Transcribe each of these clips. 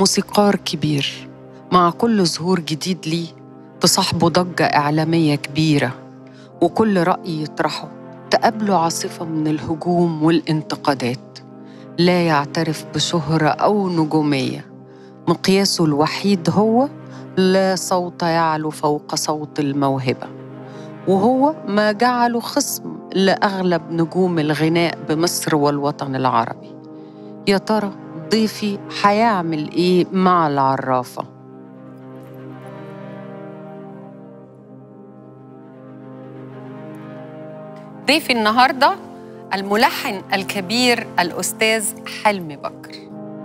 موسيقار كبير مع كل ظهور جديد ليه تصاحبه ضجة إعلامية كبيرة وكل رأي يطرحه تقابله عاصفة من الهجوم والانتقادات لا يعترف بشهرة أو نجومية مقياسه الوحيد هو لا صوت يعلو فوق صوت الموهبة وهو ما جعله خصم لأغلب نجوم الغناء بمصر والوطن العربي يا ترى ضيفي هيعمل إيه مع العرافة؟ ضيفي النهارده الملحن الكبير الأستاذ حلمي بكر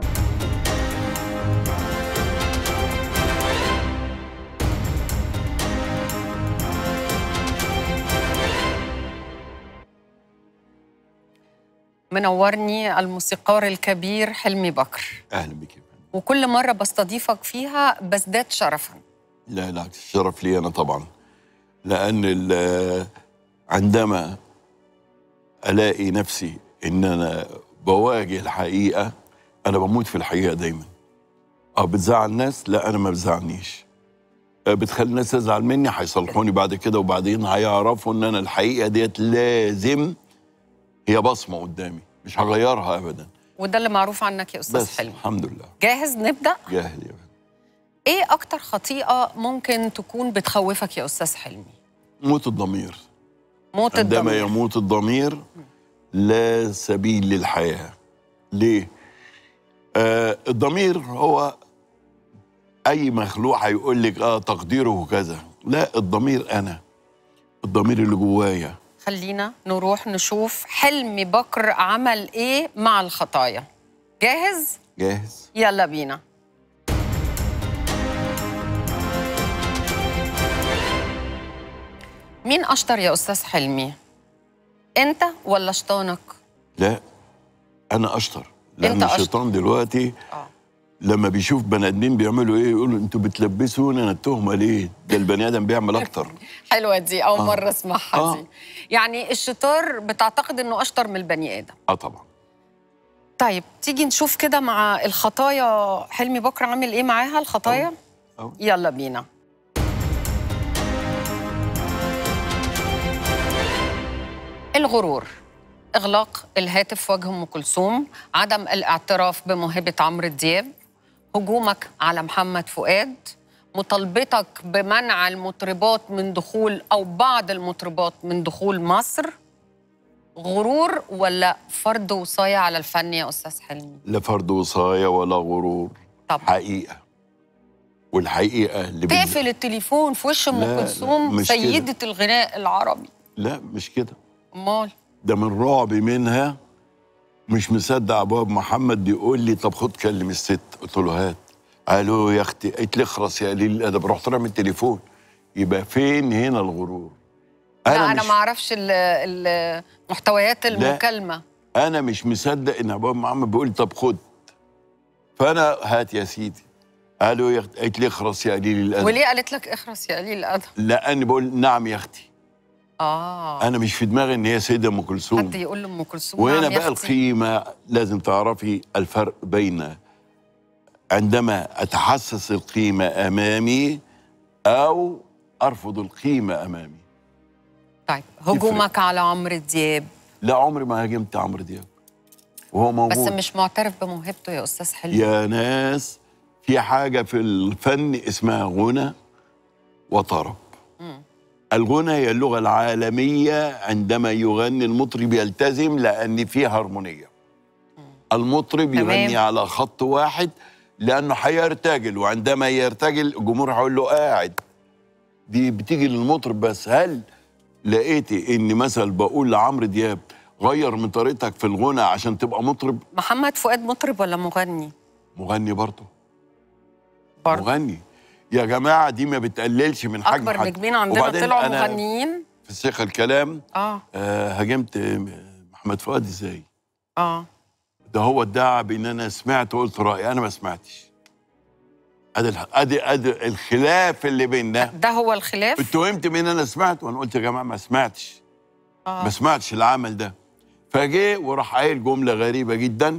منورني الموسيقار الكبير حلمي بكر اهلا بك يا فندم. وكل مرة بستضيفك فيها بزداد شرفا لا لا الشرف لي انا طبعا لان ال- عندما الاقي نفسي ان انا بواجه الحقيقه انا بموت في الحقيقه دايما اه بتزعل الناس لا انا ما بتزعلنيش آه، بتخلي الناس تزعل مني هيصلحوني بعد كده وبعدين هيعرفوا ان انا الحقيقه ديت لازم هي بصمه قدامي مش هغيرها ابدا وده اللي معروف عنك يا أستاذ بس حلمي الحمد لله جاهز نبدأ؟ جاهل يا فندم. إيه أكتر خطيئة ممكن تكون بتخوفك يا أستاذ حلمي؟ موت الضمير موت عندما الضمير يموت الضمير لا سبيل للحياة ليه؟ آه الضمير هو أي مخلوق هيقول لك آه تقديره كذا لا الضمير أنا الضمير اللي جوايا خلينا نروح نشوف حلمي بكر عمل إيه مع الخطايا جاهز؟ جاهز؟ يلا بينا مين أشطر يا أستاذ حلمي؟ أنت ولا شطانك؟ لا أنا أشطر لأن أنت أشطر. الشيطان دلوقتي آه. لما بيشوف بني آدمين بيعملوا إيه يقولوا أنتوا بتلبسوني أنا التهمة ليه؟ ده البني آدم بيعمل أكتر حلوة دي أول آه. مرة أسمعها آه. دي يعني الشطار بتعتقد إنه أشطر من البني آدم أه طبعا طيب تيجي نشوف كده مع الخطايا حلمي بكر عامل إيه معاها الخطايا؟ أو. يلا بينا الغرور إغلاق الهاتف في وجه أم كلثوم عدم الاعتراف بموهبة عمرو دياب هجومك على محمد فؤاد مطالبتك بمنع المطربات من دخول أو بعض المطربات من دخول مصر غرور ولا فرض وصاية على الفن يا أستاذ حلمي؟ لا فرض وصاية ولا غرور طب حقيقة والحقيقة اللي بال- تقفل التليفون في وش أم لا، لا، كلثوم مش كده. سيدة الغناء العربي لا مش كده أمال ده من رعب منها مش مصدق ابواب محمد بيقول لي طب خد كلم الست قلت له هات الو يا اختي قالت لي اخرس يا قليل الادب رحت رامي التليفون يبقى فين هنا الغرور لا انا مش ما اعرفش ال- ال- محتويات المكالمه انا مش مصدق ان ابواب محمد بيقول لي طب خد فانا هات يا سيدي الو يا اختي قالت لي اخرس يا قليل الادب وليه قالت لك اخرس يا قليل الادب لاني بقول نعم يا اختي اه انا مش في دماغي ان هي سيده ام كلثوم حد يقول لام كلثوم وهنا نعم يا بقى أختي. القيمة لازم تعرفي الفرق بين عندما أتحسس القيمة أمامي أو أرفض القيمة أمامي طيب هجومك على عمرو دياب لا عمري ما هاجمت عمرو دياب وهو بس موجود مش معترف بموهبته يا استاذ حلمي يا ناس في حاجة في الفن اسمها غنى وطرب الغنى هي اللغة العالمية عندما يغني المطرب يلتزم لأن فيه هارمونية المطرب تمام. يغني على خط واحد لأنه هيرتجل وعندما يرتجل الجمهور هيقول له قاعد دي بتيجي للمطرب بس هل لقيتي إن مثلا بقول لعمرو دياب غير من طريقتك في الغنى عشان تبقى مطرب محمد فؤاد مطرب ولا مغني مغني برضه برضه مغني يا جماعة دي ما بتقللش من حجم اكبر حد. نجمين عندنا وبعدين طلعوا أنا مغنيين في سياق الكلام اه آه هاجمت محمد فؤاد ازاي؟ اه ده هو ادعى بان انا سمعت وقلت رايي انا ما سمعتش ادي الح- ادي ادي الخلاف اللي بيننا ده هو الخلاف اتهمت بان انا سمعت وانا قلت يا جماعه ما سمعتش آه. ما سمعتش العمل ده فجه وراح قايل جمله غريبه جدا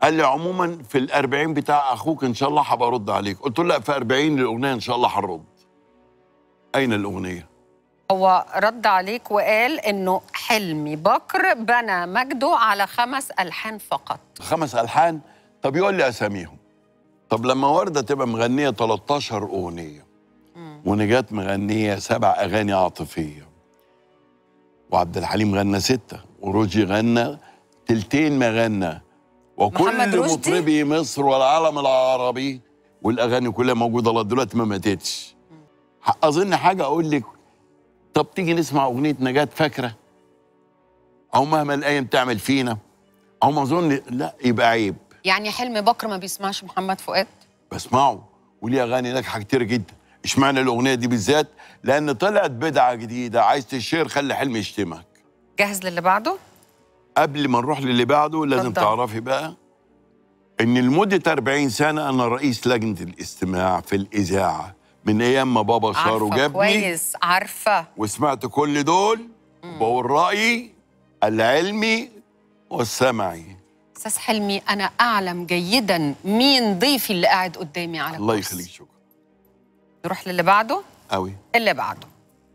قال لي عموما في الأربعين بتاع أخوك إن شاء الله هبقى أرد عليك قلت له لا في أربعين الأغنية إن شاء الله هنرد أين الأغنية؟ هو رد عليك وقال انه حلمي بكر بنى مجده على خمس الحان فقط خمس ألحان طب يقول لي أساميهم طب لما وردة تبقى مغنية 13 أغنية ونجاة مغنية سبع أغاني عاطفية وعبد الحليم غنى ستة وروجي غنى تلتين ما غنى محمد وكل رشدي؟ مطربي مصر والعالم العربي والأغاني كلها موجودة لغاية دلوقتي ما ماتتش أظن حاجة أقول لك طب تيجي نسمع أغنية نجاة فاكرة أو مهما الأيام تعمل فينا أو ما أظن لا يبقى عيب يعني حلمي بكر ما بيسمعش محمد فؤاد بسمعه وليه اغاني ناجحه كتير جدا اشمعنى الاغنيه دي بالذات لان طلعت بدعه جديده عايز تشير خلي حلمي يشتمك جاهز للي بعده قبل ما نروح للي بعده لازم اتفضل. تعرفي بقى ان لمده 40 سنه انا رئيس لجنه الاستماع في الاذاعه من ايام ما بابا شارو عارفه جابني كويس عارفه وسمعت كل دول بقول رايي العلمي والسمعي استاذ حلمي انا اعلم جيدا مين ضيفي اللي قاعد قدامي على الله الكرسي. يخليك شكرا نروح للي بعده قوي اللي بعده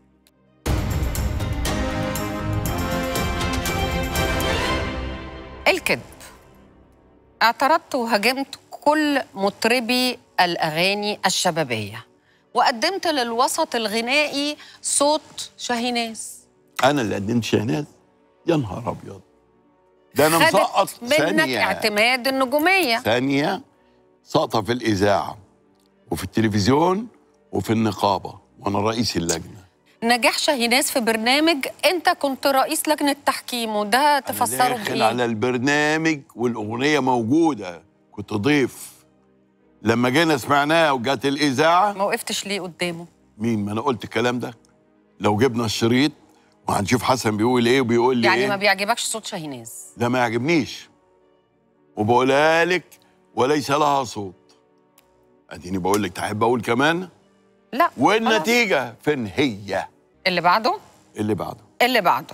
الكذب اعترضت وهاجمت كل مطربي الاغاني الشبابيه وقدمت للوسط الغنائي صوت شاهيناز انا اللي قدمت شهناز يا نهار ابيض ده انا مسقط خدت منك اعتماد النجوميه ثانية ساقطة في الإذاعة وفي التلفزيون وفي النقابة وأنا رئيس اللجنة نجاح شاهيناز في برنامج انت كنت رئيس لجنه تحكيم وده أنا تفسره داخل بايه على البرنامج والأغنية موجودة كنت ضيف لما جينا سمعناها وجات الإذاعة ما وقفتش ليه قدامه مين ما أنا قلت الكلام ده لو جبنا الشريط وهنشوف حسن بيقول إيه وبيقول لي يعني إيه ما بيعجبكش صوت شاهيناز ده ما يعجبنيش وبقولها لك وليس لها صوت اديني بقول لك تحب اقول كمان لا خلاص. والنتيجه فين هي اللي بعده اللي بعده اللي بعده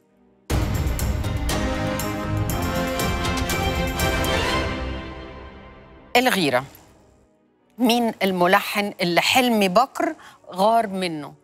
الغيرة مين الملحن اللي حلمي بكر غار منه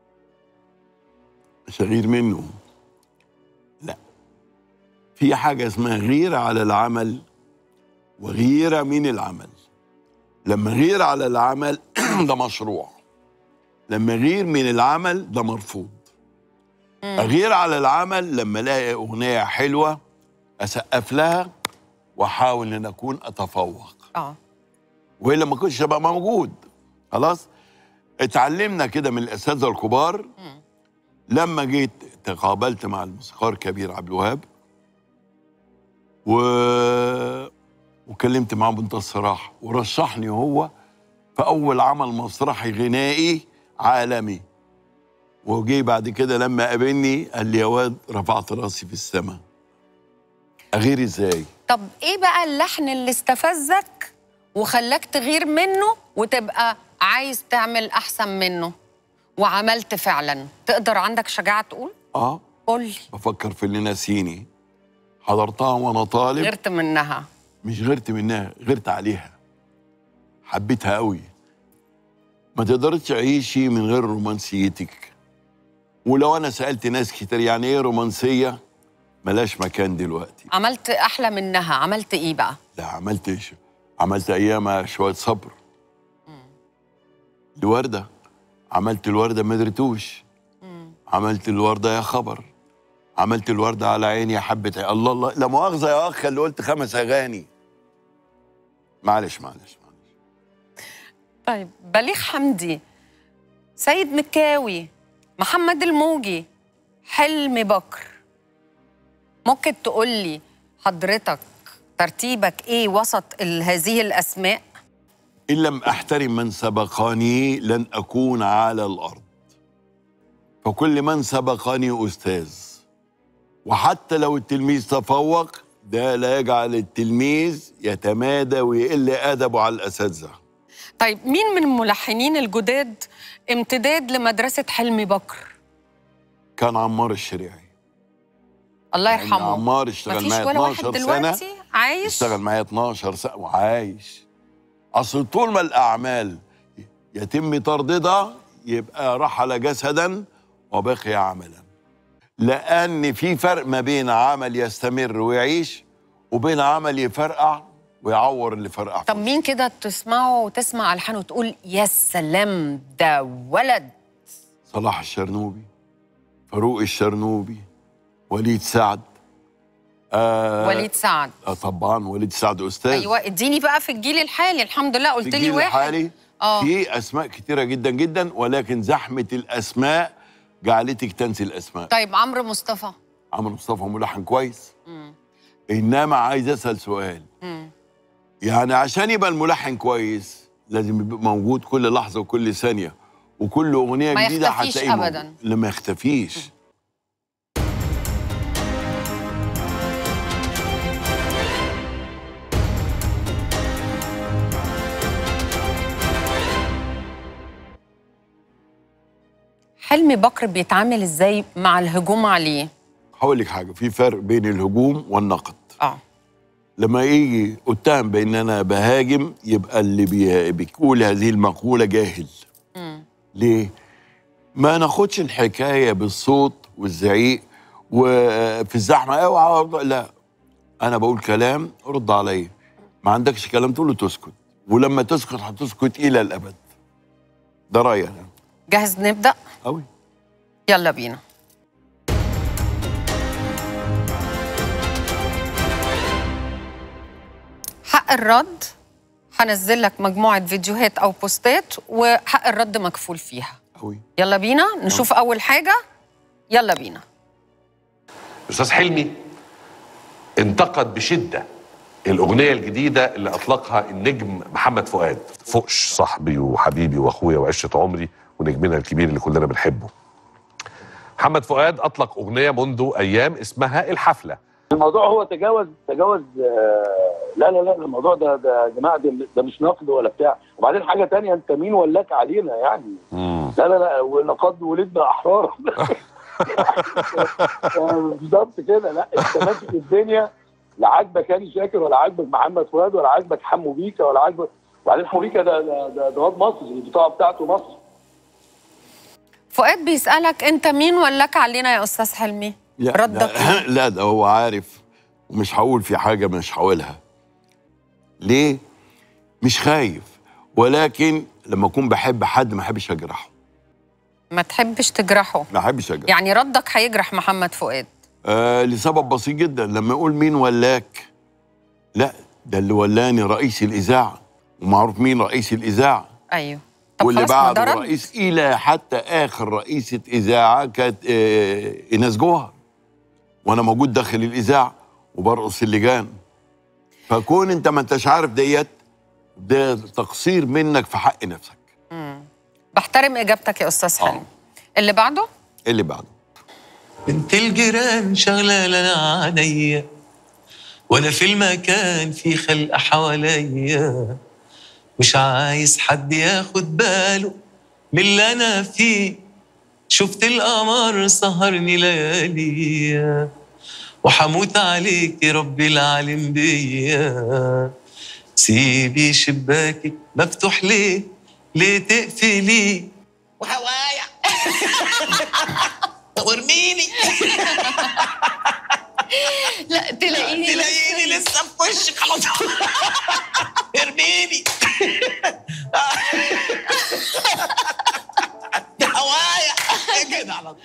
مش غير منه لا في حاجه اسمها غيره على العمل وغيره من العمل لما غير على العمل ده مشروع لما غير من العمل ده مرفوض اغير على العمل لما الاقي اغنيه حلوه اسقف لها واحاول ان اكون اتفوق اه والا ما كنتش ابقى موجود خلاص اتعلمنا كده من الاساتذه الكبار لما جيت تقابلت مع الموسيقار الكبير عبد الوهاب و... وكلمت معاه بنت الصراحه ورشحني هو في اول عمل مسرحي غنائي عالمي وجي بعد كده لما قابلني قال لي يا واد رفعت راسي في السماء اغير ازاي طب ايه بقى اللحن اللي استفزك وخلاك تغير منه وتبقى عايز تعمل احسن منه وعملت فعلا تقدر عندك شجاعة تقول اه قول لي بفكر في اللي ناسيني حضرتها وانا طالب غيرت منها مش غيرت منها غيرت عليها حبيتها قوي ما تقدرش تعيشي من غير رومانسيتك ولو انا سالت ناس كتير يعني ايه رومانسيه ملاش مكان دلوقتي عملت احلى منها عملت ايه بقى لا عملت ش- عملت ايامها شويه صبر الورده عملت الورده ما درتوش عملت الورده يا خبر عملت الورده على عيني يا حبه عين. الله الله لا مؤاخذه يا اخ اللي قلت خمس اغاني معلش معلش معلش طيب بليغ حمدي سيد مكاوي محمد الموجي حلمي بكر ممكن تقول لي حضرتك ترتيبك ايه وسط ال- هذه الاسماء إن لم أحترم من سبقني لن أكون على الأرض فكل من سبقني أستاذ وحتى لو التلميذ تفوق ده لا يجعل التلميذ يتمادى ويقل أدبه على الأساتذة طيب مين من الملحنين الجداد امتداد لمدرسة حلمي بكر كان عمار الشريعي الله لأن يرحمه عمار اشتغل مفيش معايا ولا واحد 12 سنة دلوقتي عايش اشتغل معايا 12 سنه وعايش اصل طول ما الاعمال يتم ترديدها يبقى رحل جسدا وبقي عملا لان في فرق ما بين عمل يستمر ويعيش وبين عمل يفرقع ويعور اللي فرقع طب مين كده تسمعه وتسمع الحان وتقول يا سلام ده ولد صلاح الشرنوبي فاروق الشرنوبي وليد سعد آه وليد سعد آه طبعا وليد سعد استاذ ايوه اديني بقى في الجيل الحالي الحمد لله قلت في لي الجيل واحد الحالي اه في اسماء كتيره جدا جدا ولكن زحمه الاسماء جعلتك تنسي الاسماء طيب عمرو مصطفى عمرو مصطفى ملحن كويس مم. انما عايز اسال سؤال مم. يعني عشان يبقى الملحن كويس لازم يبقى موجود كل لحظه وكل ثانيه وكل اغنيه ما جديده يختفيش هتلاقيه موجود. أبداً. لا ما يختفيش حلمي بكر بيتعامل ازاي مع الهجوم عليه هقول لك حاجه في فرق بين الهجوم والنقد اه لما يجي اتهم بان انا بهاجم يبقى اللي بي- بيقول هذه المقوله جاهل مم. ليه ما ناخدش الحكايه بالصوت والزعيق وفي الزحمه اوعى أرد- لا انا بقول كلام رد عليا ما عندكش كلام تقول له تسكت ولما تسكت هتسكت الى الابد ده رايي انا جاهز نبدا قوي يلا بينا حق الرد هنزل لك مجموعة فيديوهات أو بوستات وحق الرد مكفول فيها قوي يلا بينا نشوف أول حاجة يلا بينا استاذ حلمي انتقد بشده الاغنيه الجديده اللي اطلقها النجم محمد فؤاد فوقش صاحبي وحبيبي واخويا وعشره عمري ونجمنا الكبير اللي كلنا بنحبه محمد فؤاد اطلق اغنيه منذ ايام اسمها الحفله الموضوع هو تجاوز تجاوز آه، لا لا لا الموضوع ده ده يا جماعه ده, ده مش نقد ولا بتاع وبعدين حاجه تانية انت مين ولاك علينا يعني لا لا لا ولقد ولدنا احرار بالظبط كده لا انت ماشي في الدنيا لا عاجبك هاني شاكر ولا عاجبك محمد فؤاد ولا عاجبك حمو بيكا ولا عاجبك وبعدين حمو بيكا ده ده ده, ده واد مصر البطاقه بتاعته مصر فؤاد بيسألك أنت مين ولاك علينا يا أستاذ حلمي لا ردك ده إيه؟ لا ده هو عارف ومش هقول في حاجه مش هقولها ليه مش خايف ولكن لما اكون بحب حد ما احبش اجرحه ما تحبش تجرحه ما احبش اجرحه يعني ردك هيجرح محمد فؤاد آه لسبب بسيط جدا لما يقول مين ولاك لا ده اللي ولاني رئيس الاذاعه ومعروف مين رئيس الاذاعه أيوه طب واللي خلاص ما بعد ده رد. رئيس الى حتى اخر رئيسه اذاعه كانت آه ايناس جوهر وانا موجود داخل الاذاعه وبرقص اللجان فكون انت ما انتش عارف ديت ده تقصير منك في حق نفسك بحترم إجابتك يا أستاذ آه. حلمي اللي بعده إيه اللي بعده بنت الجيران شغلة عينيا وانا في المكان في خلق حواليا مش عايز حد ياخد باله من اللي انا فيه شفت القمر سهرني ليالي وحموت عليك يا رب العالم بيا سيبي شباكك مفتوح ليه ليه تقفلي وهوايا وارميني لا تلاقيني تلاقيني لسه في وشك على طول ارميني ده هوايا كده على طول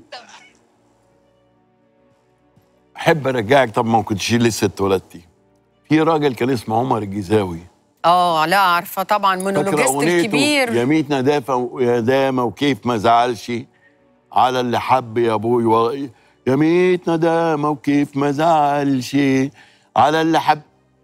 احب ارجعك طب ما كنتش لسه اتولدتي في راجل كان اسمه عمر الجزاوي اه لا عارفه طبعا فاكرة مونولوجيست أغنيته الكبير يا ميت ندافة ويا دامة وكيف ما زعلش على اللي حب يا ابوي و... يا ميت ندامة وكيف ما زعلش على اللي حب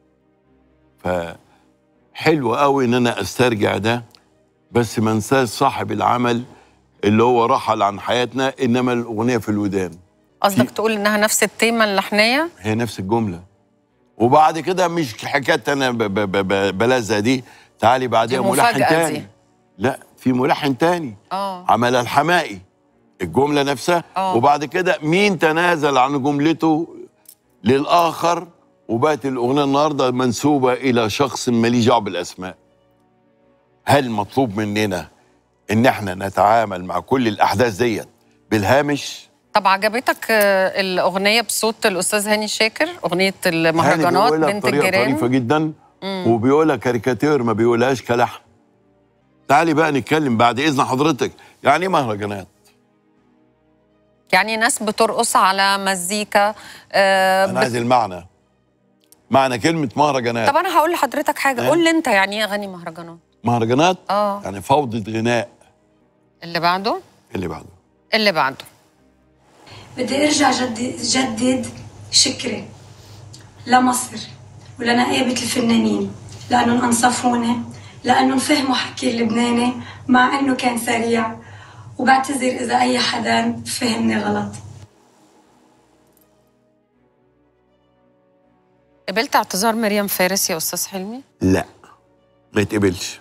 فحلو قوي ان انا استرجع ده بس ما انساش صاحب العمل اللي هو رحل عن حياتنا انما الاغنيه في الودان قصدك تقول انها نفس التيمه اللحنيه هي نفس الجمله وبعد كده مش حكايه انا ب- ب- ب- بلزق دي تعالي بعديها دي ملحن مفاجأة تاني دي. لا في ملحن تاني اه عمل الحمائي الجمله نفسها آه. وبعد كده مين تنازل عن جملته للاخر وبقت الاغنيه النهارده منسوبه الى شخص ماليش دعوه بالاسماء هل مطلوب مننا ان احنا نتعامل مع كل الاحداث ديت بالهامش طب عجبتك آه، الاغنيه بصوت الاستاذ هاني شاكر اغنيه هاني المهرجانات بيقولها بنت بطريقه طريفه الجيران جدا وبيقولها كاريكاتير ما بيقولهاش كلحن تعالي بقى نتكلم بعد اذن حضرتك يعني ايه مهرجانات يعني ناس بترقص على مزيكا آه انا بت... عايز المعنى معنى كلمه مهرجانات طب انا هقول لحضرتك حاجه آه. قول لي انت يعني ايه اغاني مهرجانات مهرجانات اه يعني فوضى غناء اللي بعده اللي بعده اللي بعده بدي ارجع جدد جدد شكري لمصر ولنقابة الفنانين لأنهم أنصفوني لأنهم فهموا حكي اللبناني مع إنه كان سريع وبعتذر إذا أي حدا فهمني غلط قبلت اعتذار مريم فارس يا استاذ حلمي لا ما يتقبلش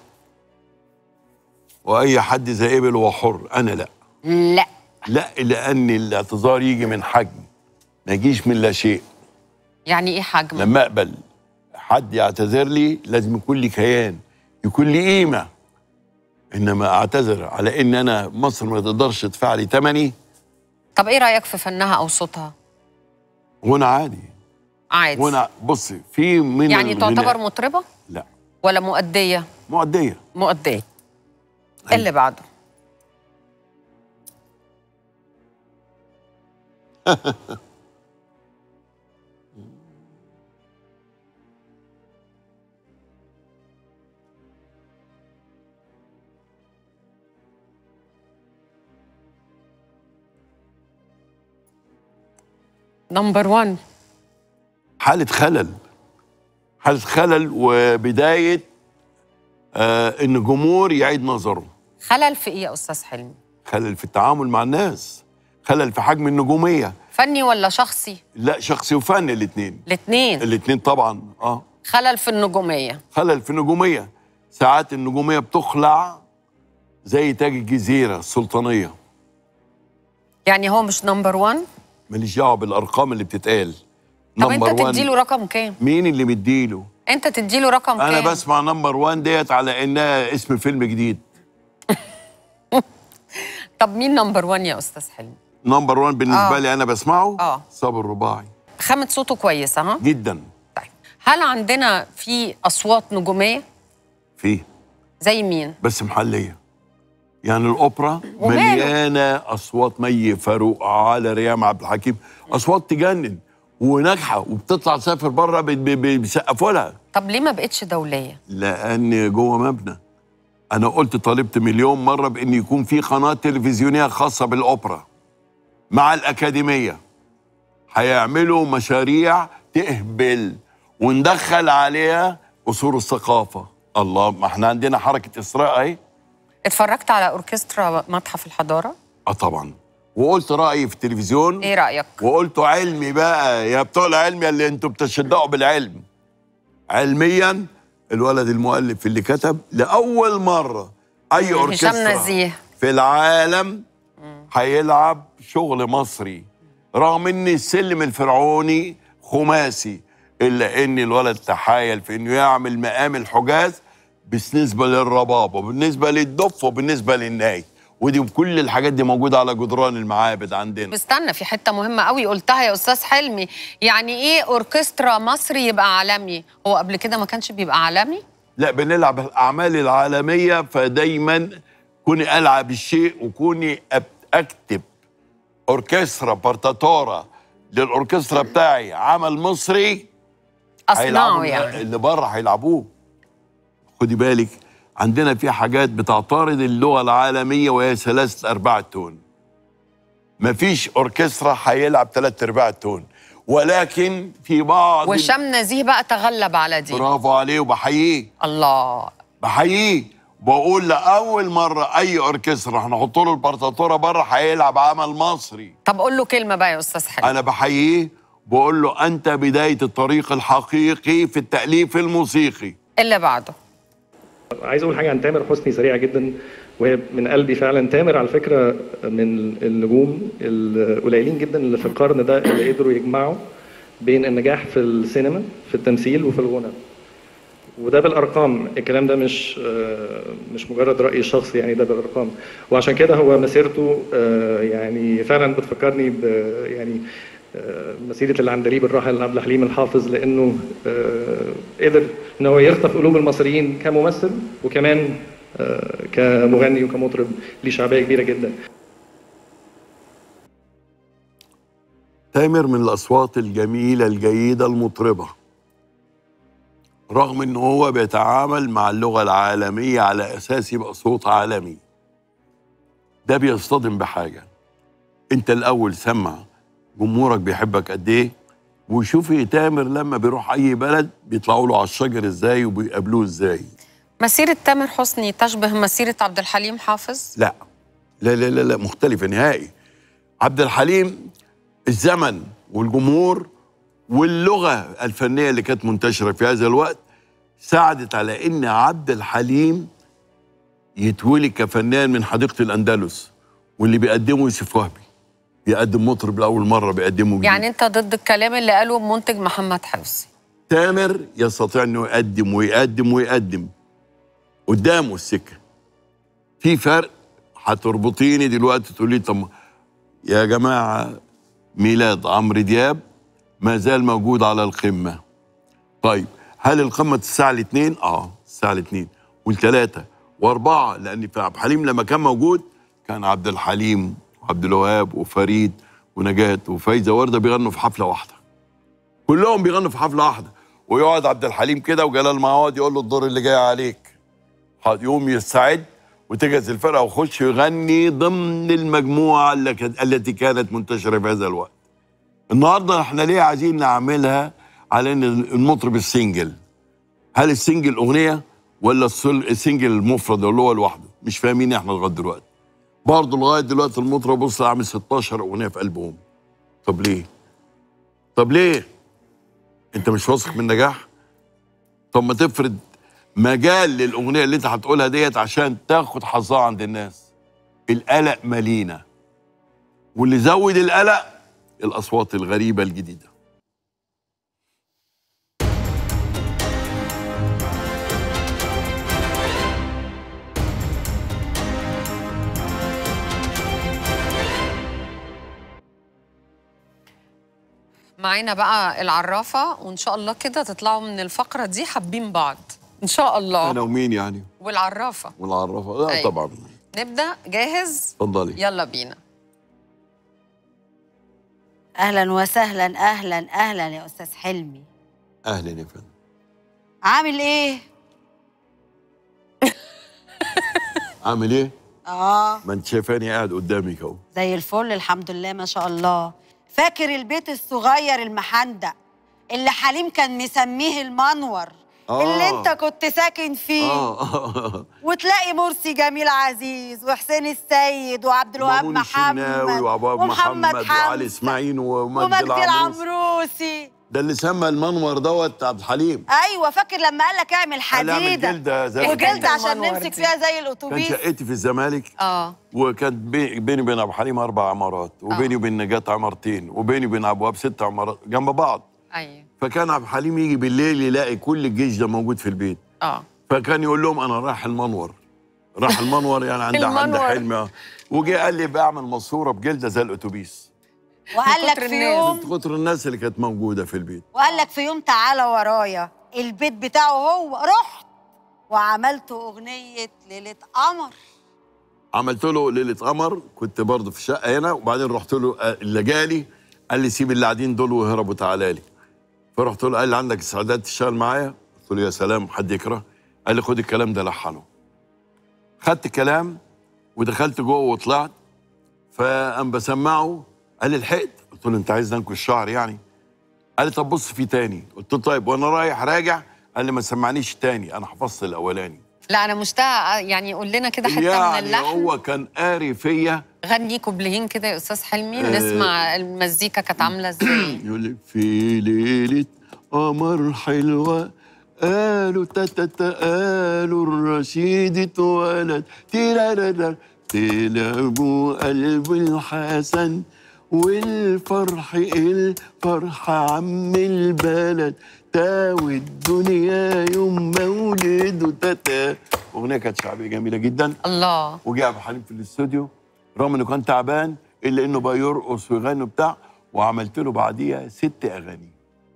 واي حد اذا قبل هو حر انا لا لا لا لان الاعتذار يجي من حجم ما يجيش من لا شيء يعني ايه حجم لما اقبل حد يعتذر لي لازم يكون لي كيان يكون لي قيمه انما اعتذر على ان انا مصر ما تقدرش تدفع لي ثمني طب ايه رايك في فنها او صوتها وانا عادي عادي وانا بصي في من يعني الغناء- تعتبر مطربه لا ولا مؤديه مؤديه مؤديه اللي بعده نمبر 1 حاله خلل حاله خلل وبدايه آه ان الجمهور يعيد نظره خلل في ايه يا استاذ حلمي خلل في التعامل مع الناس خلل في حجم النجوميه فني ولا شخصي لا شخصي وفن الاثنين الاثنين الاثنين طبعا اه خلل في النجوميه خلل في النجوميه ساعات النجوميه بتخلع زي تاج الجزيره السلطانيه يعني هو مش نمبر 1 ماليش دعوه بالارقام اللي بتتقال طب انت Number one. تديله رقم كام مين اللي مديله انت تديله رقم انا كام بسمع نمبر 1 ديت على انها اسم فيلم جديد طب مين نمبر 1 يا استاذ حلمي نمبر 1 بالنسبه آه. لي انا بسمعه آه. صابر رباعي خامة صوته كويسة ها جدا طيب هل عندنا في أصوات نجومية فيه زي مين بس محليه يعني الاوبرا وماله؟ مليانه اصوات مي فاروق على ريام عبد الحكيم اصوات تجنن وناجحه وبتطلع تسافر بره بي- بي- بي- بيسقفوا لها طب ليه ما بقتش دولية لان جوه مبنى انا قلت طالبت مليون مره بان يكون في قناه تلفزيونيه خاصه بالاوبرا مع الاكاديميه هيعملوا مشاريع تهبل وندخل عليها اصول الثقافه الله ما احنا عندنا حركه اسراء اهي اتفرجت على أوركسترا متحف الحضارة اه طبعا وقلت رايي في التلفزيون ايه رأيك وقلت علمي بقى يا بتوع العلم يا اللي انتوا بتشدقوا بالعلم علميا الولد المؤلف اللي كتب لاول مره اي هشام اوركسترا نزيه في العالم هيلعب شغل مصري رغم ان السلم الفرعوني خماسي الا ان الولد تحايل في انه يعمل مقام الحجاز بالنسبه للرباب وبالنسبه للدف وبالنسبه للناي ودي كل الحاجات دي موجوده على جدران المعابد عندنا استنى في حتة مهمة قوي قلتها يا أستاذ حلمي يعني إيه أوركسترا مصري يبقى عالمي هو قبل كده ما كانش بيبقى عالمي لا بنلعب الاعمال العالميه فدايما كوني العب الشيء وكوني أب- اكتب اوركسترا بارتاتورا للاوركسترا بتاعي عمل مصري أصنعه هيلعبوا يعني اللي بره هيلعبوه خدي بالك عندنا في حاجات بتعترض اللغه العالميه وهي ثلاثه ارباع التون مفيش اوركسترا هيلعب ثلاث ارباع التون ولكن في بعض وهشام نزيه بقى تغلب على دي برافو عليه وبحييه الله بحييه بقول لاول مره اي اوركسترا هنحط له البارتاتوره بره هيلعب عمل مصري طب قول له كلمة بقى يا أستاذ حلمي انا بحييه بقول له انت بدايه الطريق الحقيقي في التاليف الموسيقي اللي بعده عايز اقول حاجه عن تامر حسني سريعه جدا وهي من قلبي فعلا تامر على فكره من النجوم القليلين جدا اللي في القرن ده اللي قدروا يجمعوا بين النجاح في السينما في التمثيل وفي الغنى وده بالارقام الكلام ده مش آه، مش مجرد راي شخصي يعني ده بالارقام وعشان كده هو مسيرته آه، يعني فعلا بتفكرني ب يعني آه، مسيره العندليب الراحل عبد الحليم الحافظ لانه آه، قدر ان هو يخطف قلوب المصريين كممثل وكمان آه، كمغني وكمطرب ليه شعبيه كبيره جدا تامر من الأصوات الجميلة الجيدة المطربة رغم ان هو بيتعامل مع اللغة العالمية على أساس يبقى صوت عالمي ده بيصطدم بحاجة انت الأول سمع جمهورك بيحبك قد ايه وشوفي تامر لما بيروح أي بلد بيطلعوا له على الشجر ازاي وبيقابلوه ازاي مسيرة تامر حسني تشبه مسيرة عبد الحليم حافظ لا لا لا لا, لا مختلفة نهائي عبد الحليم الزمن والجمهور واللغة الفنية اللي كانت منتشرة في هذا الوقت ساعدت على ان عبد الحليم يتولي كفنان من حديقة الأندلس واللي بيقدمه يوسف وهبي بيقدم مطرب لأول مرة بيقدمه جديد. يعني انت ضد الكلام اللي قاله منتج محمد حفصي تامر يستطيع انه يقدم ويقدم ويقدم قدامه السكه في فرق هتربطيني دلوقتي تقول لي طب يا جماعه ميلاد عمرو دياب ما زال موجود على القمه طيب هل القمه الساعه الاثنين اه الساعه الاثنين والثلاثه واربعه لان في عبد الحليم لما كان موجود كان عبد الحليم وعبد الوهاب وفريد ونجاة وفايزه ورده بيغنوا في حفله واحده كلهم بيغنوا في حفله واحده ويقعد عبد الحليم كده وجلال معوض يقول له الدور اللي جاي عليك يقوم يستعد وتجهز الفرقه ويخش يغني ضمن المجموعه اللي كانت- التي كانت منتشره في هذا الوقت. النهارده احنا ليه عايزين نعملها على ان المطرب السنجل؟ هل السنجل اغنيه ولا السل- السنجل المفرد اللي هو لوحده؟ مش فاهمين احنا لغايه دلوقتي. برضه لغايه دلوقتي المطرب بص عامل 16 اغنيه في البوم. طب ليه؟ طب ليه؟ انت مش واثق من نجاح؟ طب ما تفرض مجال للاغنيه اللي انت هتقولها ديت عشان تاخد حظها عند الناس القلق مالينا واللي زود القلق الاصوات الغريبه الجديده معانا بقى العرافة وإن شاء الله كده تطلعوا من الفقرة دي حابين بعض إن شاء الله انا ومين يعني والعرافة والعرافه لا أيوة. طبعا نبدأ جاهز اتفضلي يلا بينا اهلا وسهلا اهلا اهلا يا استاذ حلمي اهلا يا فندم عامل ايه عامل ايه اه ما انت شايفاني قاعد قدامك اهو زي الفل الحمد لله ما شاء الله فاكر البيت الصغير المحندق اللي حليم كان مسميه المنور آه. اللي انت كنت ساكن فيه اه وتلاقي مرسي جميل عزيز وحسين السيد وعبد الوهاب ومامون محمد الشناوي وعباب محمد وعلي حمزة اسماعيل ومجدي ومجدي العمروسي العمروسي ده اللي سمى المنور دوت عبد الحليم ايوه فاكر لما قال لك اعمل قال اعمل حديده جلده زي وجلد عشان المنور نمسك دي. فيها زي كان الاتوبيس شقتي في الزمالك آه وكانت بي- بيني وبين ابو حليم اربع عمارات وبيني وبين نجاة عمارتين وبيني وبين ابو وهاب ست عمارات جنب بعض أيوه فكان عبد الحليم يجي بالليل يلاقي كل الجيش ده موجود في البيت آه فكان يقول لهم انا رايح المنور راح المنور يعني عند عند المنور. حلم آه. وجي قال لي بعمل ماسوره بجلده زي الاتوبيس وقال لك كتر في الناس. يوم من كتر الناس اللي كانت موجوده في البيت وقال لك في يوم تعالى ورايا البيت بتاعه هو رحت وعملت اغنيه ليله قمر عملت له ليله قمر كنت برضه في الشقه هنا وبعدين رحت له آه، اللي جالي قال لي سيب اللي قاعدين دول وهربوا تعالى لي فرحت له قال لي عندك استعداد تشتغل معايا قلت له يا سلام حد يكره قال لي خد الكلام ده لحنه خدت الكلام ودخلت جوه وطلعت فقام بسمعه قال لي لحقت قلت له انت عايز انكش الشعر يعني قال لي طب بص في تاني قلت له طيب وانا رايح راجع قال لي ما تسمعنيش تاني انا حفظت الاولاني لا أنا مشتاقة يعني قول لنا كده حتة من يعني اللحن هو كان قاري فيا غني كوبليهين كده يا أستاذ حلمي آه. نسمع المزيكا كانت عاملة إزاي يقول لي في ليلة قمر حلوة قالوا تاتا قالوا الرشيد اتولد تيرارارا تلعبوا قلب الحسن والفرح الفرح عم البلد تاوي الدنيا يوم مولده تتا اغنيه كانت شعبيه جميله جدا الله وجه عبد الحليم في الاستوديو رغم انه كان تعبان الا انه بقى يرقص ويغني وبتاع وعملت له بعديها ست اغاني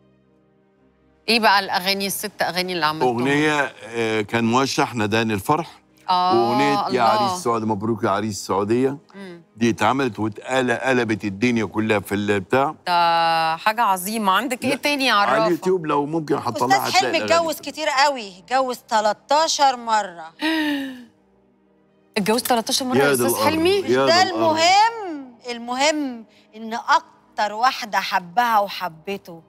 ايه بقى الاغاني الست اغاني اللي عملتهم اغنيه آه، كان موشح نداني الفرح اه واغنيه يا الله. عريس السعوديه مبروك يا عريس السعوديه مم. دي اتعملت واتقال قلبت الدنيا كلها في البتاع ده حاجه عظيمه عندك ايه تاني يا على عرافه اليوتيوب لو ممكن احط لها استاذ حلمي اتجوز كتير قوي اتجوز 13 مره اتجوزت 13 مره يا يا دي استاذ الأرض. حلمي يا ده دي الأرض. المهم المهم ان اكتر واحده حبها وحبته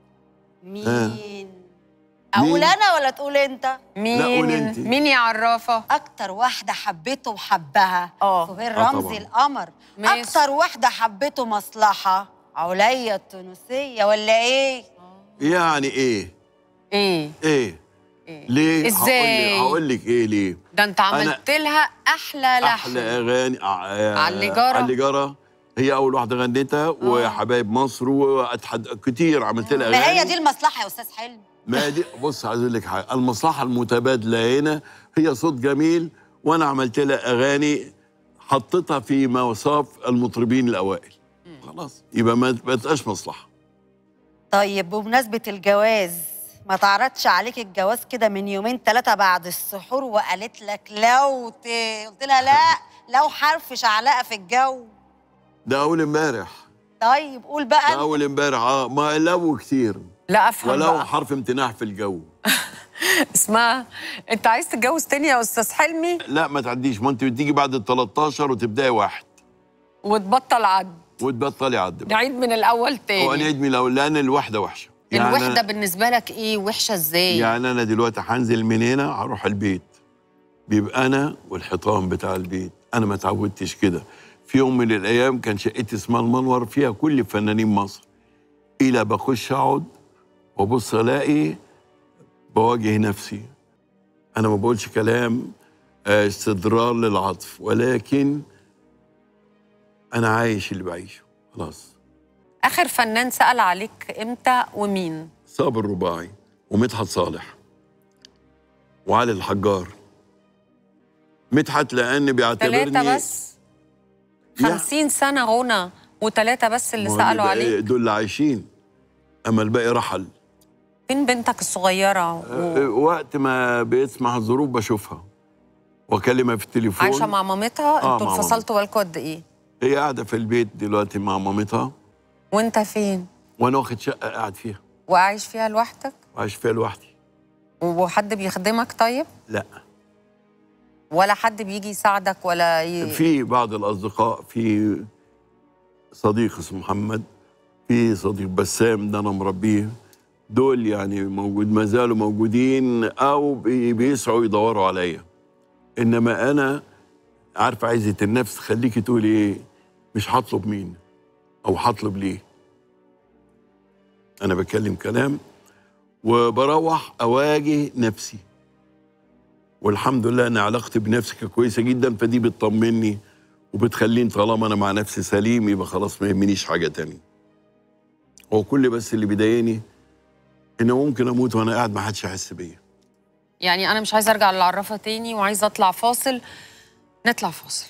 مين اقول مين؟ انا ولا تقول انت مين قولي انت. مين يا عرافه اكتر واحده حبته وحبها اه. سهير اه رمزي طبعا. القمر ماشي. اكتر واحده حبته مصلحه عليا التونسيه ولا ايه يعني ايه ايه ايه ايه ليه ازاي هقول لك ايه ليه ده انت عملت لها احلى لحن احلى اغاني آه، على اللي جرى. على اللي جرى هي اول واحده غنيتها وحبايب مصر واتحد كتير عملت لها اغاني ما هي دي المصلحه يا استاذ حلمي ما دي بص عايز اقول لك حاجه المصلحه المتبادله هنا هي صوت جميل وانا عملت لها اغاني حطيتها في مواصف المطربين الاوائل خلاص يبقى ما ما تبقاش مصلحه طيب بمناسبة الجواز ما تعرضش عليك الجواز كده من يومين ثلاثة بعد السحور وقالت لك لو ت... قلت لها لا لو حرف شعلقة في الجو ده اول امبارح طيب قول ده بقى اول امبارح اه ما لو كتير لا افهم ولو بقى. حرف امتناع في الجو اسمها انت عايز تتجوز تاني يا استاذ حلمي لا ما تعديش ما انت بتيجي بعد ال 13 وتبداي واحد وتبطل عد وتبطلي عد بقى. نعيد من الاول تاني ونعيد من الاول لان الوحده وحشه الوحده أنا- بالنسبه لك ايه وحشه ازاي يعني انا دلوقتي هنزل من هنا هروح البيت بيبقى انا والحيطان بتاع البيت انا ما اتعودتش كده في يوم من الايام كان شقتي اسمها المنور فيها كل فنانين مصر الى بخش اقعد وابص الاقي بواجه نفسي انا ما بقولش كلام آه، استدرار للعطف ولكن انا عايش اللي بعيشه خلاص اخر فنان سال عليك امتى ومين صابر رباعي ومدحت صالح وعلي الحجار مدحت لان بيعتبرني ثلاثه بس يعني- 50 سنه غنى وثلاثه بس اللي ما هو سالوا بقى- عليك دول اللي عايشين اما الباقي رحل فين بنتك الصغيره و... أه، وقت ما بيسمح الظروف بشوفها واكلمها في التليفون عايشه مع مامتها آه، انتوا مع انفصلتوا بالكم قد ايه هي قاعده في البيت دلوقتي مع مامتها وانت فين وانا واخد شقه قاعد فيها وعايش فيها لوحدك وعايش فيها لوحدي وحد بيخدمك طيب لا ولا حد بيجي يساعدك ولا ي... في بعض الاصدقاء في صديق اسمه محمد في صديق بسام ده انا مربيه دول يعني موجود ما زالوا موجودين او بي- بيسعوا يدوروا عليا انما انا عارفه عزه النفس خليكي تقولي ايه مش هطلب مين او هطلب ليه انا بتكلم كلام وبروح اواجه نفسي والحمد لله ان علاقتي بنفسي كانت كويسه جدا فدي بتطمني وبتخليني طالما انا مع نفسي سليم يبقى خلاص ما يهمنيش حاجه تانية هو كل بس اللي بيضايقني ان ممكن اموت وانا قاعد ما حدش يحس بيا يعني انا مش عايزه ارجع للعرافه تاني وعايزه اطلع فاصل نطلع فاصل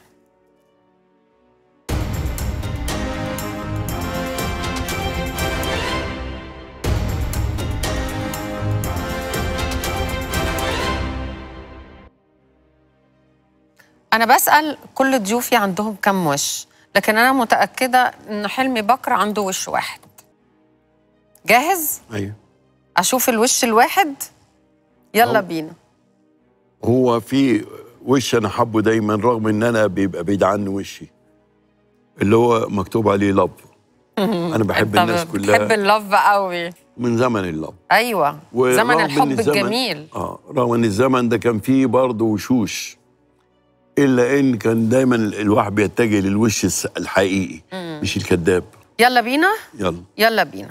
أنا بسأل كل ضيوفي عندهم كم وش لكن أنا متأكدة إن حلمي بكر عنده وش واحد جاهز؟ ايوه أشوف الوش الواحد؟ يلا أهو. بينا هو في وش انا حبه دايما رغم ان انا بيبقى بعيد عني وشي اللي هو مكتوب عليه لف انا بحب أنت الناس بتحب كلها اللف قوي من زمن اللف أيوة ورغم زمن إن الحب الزمن- الجميل اه رغم ان الزمن ده كان فيه برضه وشوش الا ان كان دايما الواحد بيتجه للوش الس- الحقيقي مش الكذاب يلا بينا يلا يلا بينا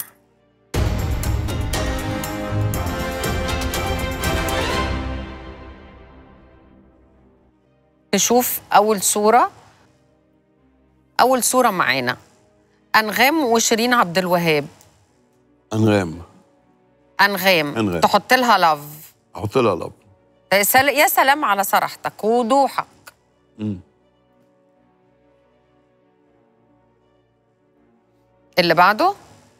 نشوف أول صورة أول صورة معانا انغام وشيرين عبد الوهاب انغام انغام, أنغام. تحط لها لاف احط لها لب سل- يا سلام على صراحتك ووضوحك مم. اللي بعده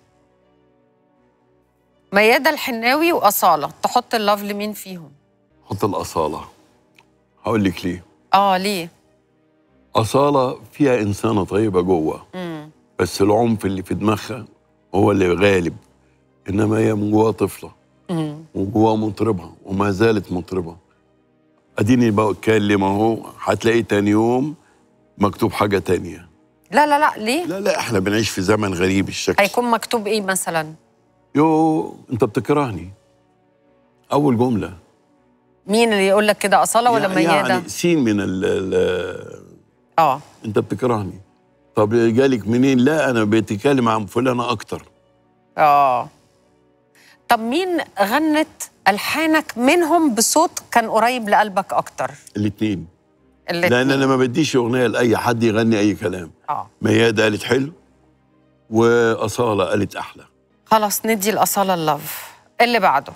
ميادة الحناوي وأصالة تحط اللاف لمين فيهم؟ احط الاصاله هقول لك ليه اه ليه؟ اصاله فيها انسانه طيبه جوه مم. بس العنف اللي في دماغها هو اللي غالب انما هي من جواها طفله مم. وجواها مطربه وما زالت مطربه اديني بتكلم اهو هتلاقي تاني يوم مكتوب حاجه تانية لا لا لا ليه؟ لا لا احنا بنعيش في زمن غريب الشكل هيكون مكتوب ايه مثلا؟ يو انت بتكرهني اول جمله مين اللي يقول لك كده أصالة ولا يعني- ميادة؟ يعني سين من ال ال اه انت بتكرهني طب جالك منين لا انا بتكلم عن فلانه اكتر اه طب مين غنت ألحانك منهم بصوت كان قريب لقلبك أكتر؟ الاثنين الاتنين. لان انا ما بديش اغنيه لاي حد يغني اي كلام اه ميادة قالت حلو واصاله قالت احلى خلاص ندي الأصالة اللاف اللي بعده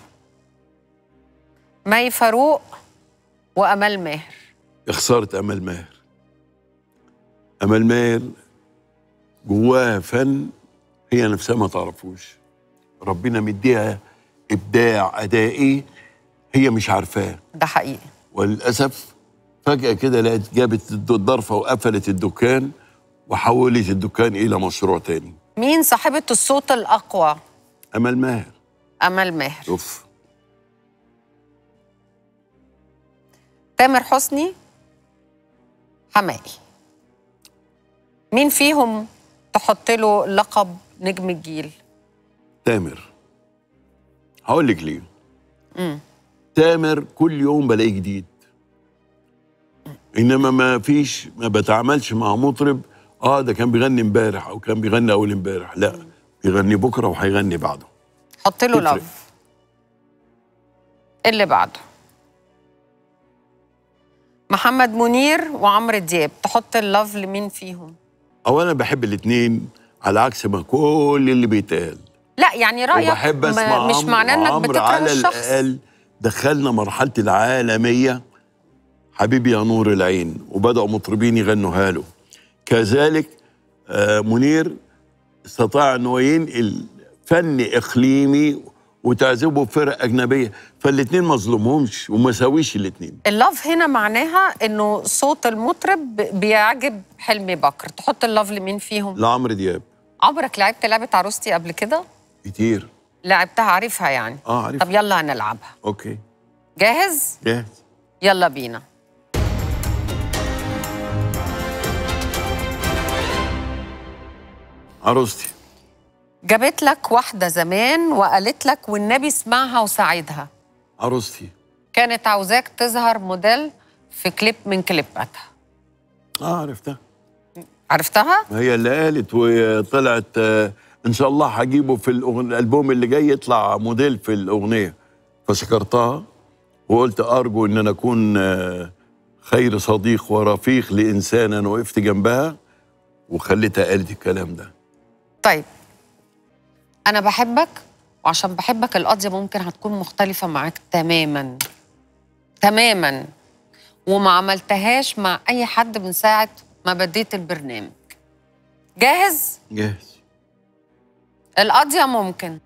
مي فاروق وأمال ماهر يا خساره امل ماهر امل ماهر جواها فن هي نفسها ما تعرفوش ربنا مديها ابداع ادائي هي مش عارفاه ده حقيقي وللاسف فجاه كده لقيت جابت الضرفه وقفلت الدكان وحولت الدكان الى مشروع تاني مين صاحبة الصوت الأقوى؟ امل ماهر أمل ماهر اوف تامر حسني حمائي مين فيهم تحط له لقب نجم الجيل؟ تامر هقول لك ليه مم. تامر كل يوم بلاقيه جديد انما ما فيش ما بتعاملش مع مطرب اه ده كان بيغني امبارح او كان بيغني اول امبارح لا بيغني بكره وهيغني بعده حط له تفرق. لاف اللي بعده محمد منير وعمرو دياب تحط اللاف لمين فيهم؟ اولا بحب الاثنين على عكس ما كل اللي بيتقال لا يعني رأيك وبحب اسمع ما مش عمرو- معناه انك وعمرو بتكره على الشخص الاقل دخلنا مرحله العالميه حبيبي يا نور العين وبداوا مطربين يغنوها له كذلك آه، منير استطاع انه ينقل فن اقليمي وتعزبه بفرق اجنبيه فالاثنين ما ظلمهمش وما ساويش الاثنين اللاف هنا معناها انه صوت المطرب بيعجب حلمي بكر تحط اللاف لمين فيهم؟ لعمرو دياب عمرك لعبت لعبة عروستي قبل كده؟ كتير لعبتها عارفها يعني اه عارف طب يلا هنلعبها اوكي جاهز؟ جاهز يلا بينا عروستي جابت لك واحدة زمان وقالت لك والنبي اسمعها وساعدها عروستي كانت عاوزاك تظهر موديل في كليب من كليباتها اه عرفتها عرفتها؟ هي اللي قالت وطلعت آه، ان شاء الله هجيبه في الأغن- الالبوم اللي جاي يطلع موديل في الاغنيه فشكرتها وقلت ارجو ان انا اكون آه، خير صديق ورفيق لانسان انا وقفت جنبها وخليتها قالت الكلام ده طيب أنا بحبك وعشان بحبك القضية ممكن هتكون مختلفة معاك تماما تماما وما عملتهاش مع أي حد من ساعة ما بديت البرنامج جاهز؟ جاهز القضية ممكن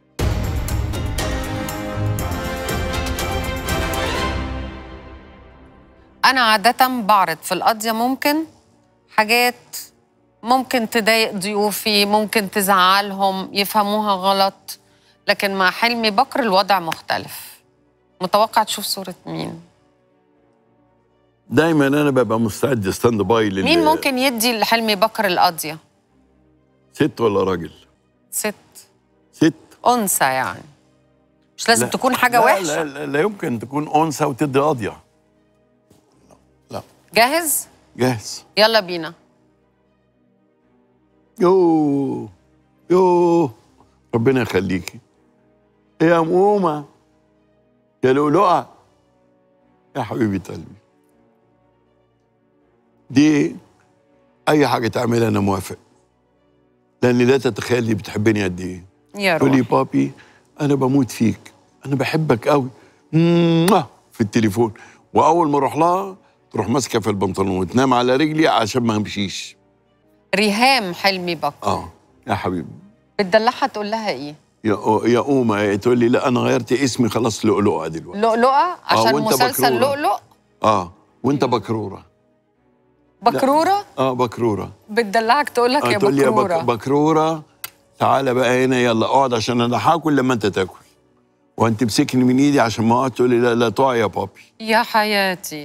أنا عادة بعرض في القضية ممكن حاجات ممكن تضايق ضيوفي ممكن تزعلهم يفهموها غلط لكن مع حلمي بكر الوضع مختلف متوقع تشوف صورة مين؟ دايما انا ببقى مستعد ستاند باي لل مين ممكن يدي لحلمي بكر القضية؟ ست ولا راجل ست ست أنثى يعني مش لازم لا. تكون حاجة لا وحشة لا, لا, لا يمكن تكون انثى وتدي قاضيه لا جاهز؟ جاهز يلا بينا يوه يوه ربنا يخليكي إيه يا مؤومة يا لؤلؤة يا حبيبة قلبي دي أي حاجة تعملها أنا موافق لاني لا تتخيل دي بتحبني قد ايه يا تقول لي روح بابي انا بموت فيك انا بحبك قوي موah في التليفون واول ما اروح لها تروح ماسكه في البنطلون وتنام على رجلي عشان ما امشيش ريهام حلمي بكر اه يا حبيبي بتدلعها تقول لها ايه يا أو- يا أوما تقول لي لا أنا غيرت اسمي خلاص لؤلؤة دلوقتي لؤلؤه عشان وأنت مسلسل بكرورة. لؤلؤ آه وأنت بكرورة بكروره آه بكرورة بتدلعك تقول لك آه يا تقول لي يا بك بكروره بكرورة تعالى بقى هنا يلا اقعد عشان أنا هاكل لما أنت تاكل وأنت تمسكني من إيدي عشان ما أقعد تقول لي لا لا تقع يا بابي يا حياتي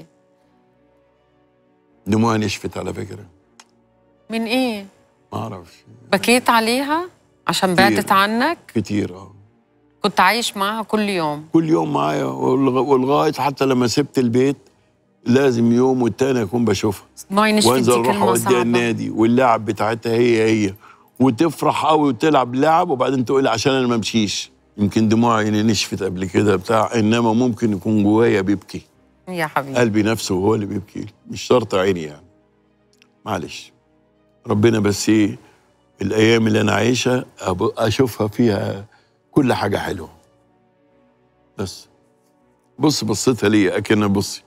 دموعي نشفت على فكرة من ايه ما أعرفش بكيت عليها عشان كتير. بعدت عنك كتير آه كنت عايش معاها كل يوم كل يوم معايا والغ- ولغاية حتى لما سبت البيت لازم يوم والتاني أكون بشوفها دموعي نشفت وانزل دي اروح كلمه اوديها صعبه النادي واللعب بتاعتها هي هي وتفرح قوي وتلعب لعب وبعدين تقول عشان انا ما امشيش يمكن دموعي نشفت قبل كده بتاع انما ممكن يكون جوايا بيبكي يا حبيبي قلبي نفسه هو اللي بيبكي مش شرط عيني يعني معلش ربنا بس ايه الايام اللي انا عايشها أب- اشوفها فيها كل حاجه حلوه بس بص بصيتها ليه اكن بصي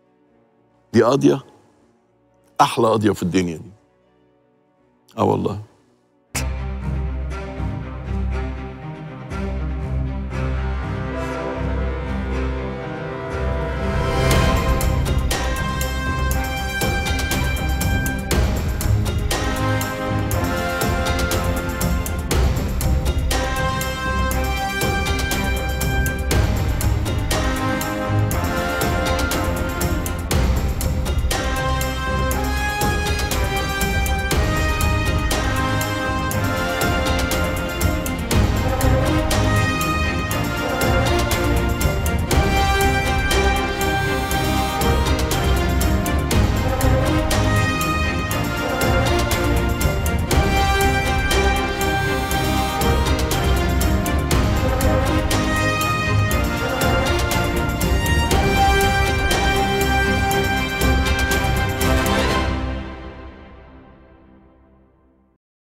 دي قاضيه احلى قاضيه في الدنيا دي اه والله